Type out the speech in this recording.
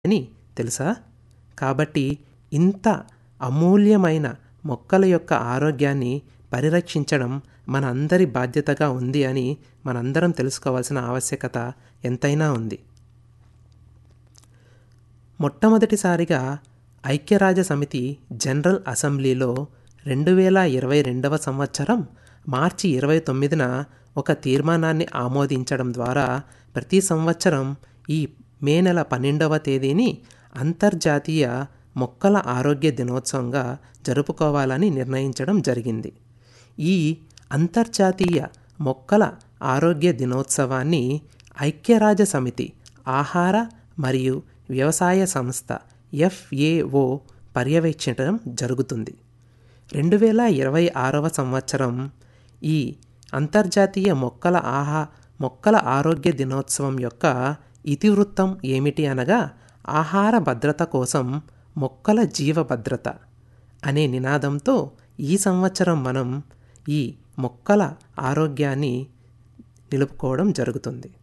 అని తెలుసా కాబట్టి ఇంత అమూల్యమైన మొక్కల యొక్క ఆరోగ్యాన్ని పరిరక్షించడం మన అందరి బాధ్యతగా ఉంది అని మనందరం తెలుసుకోవాల్సిన ఆవశ్యకత ఎంతైనా ఉంది మొట్టమొదటిసారిగా ఐక్యరాజ్య సమితి జనరల్ అసెంబ్లీలో రెండు వేల ఇరవై రెండవ సంవత్సరం మార్చి ఇరవై తొమ్మిదిన ఒక తీర్మానాన్ని ఆమోదించడం ద్వారా ప్రతి సంవత్సరం ఈ మే నెల పన్నెండవ తేదీని అంతర్జాతీయ మొక్కల ఆరోగ్య దినోత్సవంగా జరుపుకోవాలని నిర్ణయించడం జరిగింది ఈ అంతర్జాతీయ మొక్కల ఆరోగ్య దినోత్సవాన్ని ఐక్యరాజ్య సమితి ఆహార మరియు వ్యవసాయ సంస్థ ఎఫ్ఏఓ పర్యవేక్షించడం జరుగుతుంది రెండు వేల ఇరవై ఆరవ సంవత్సరం ఈ అంతర్జాతీయ మొక్కల ఆహా మొక్కల ఆరోగ్య దినోత్సవం యొక్క ఇతివృత్తం ఏమిటి అనగా ఆహార భద్రత కోసం మొక్కల జీవ భద్రత అనే నినాదంతో ఈ సంవత్సరం మనం ఈ మొక్కల ఆరోగ్యాన్ని నిలుపుకోవడం జరుగుతుంది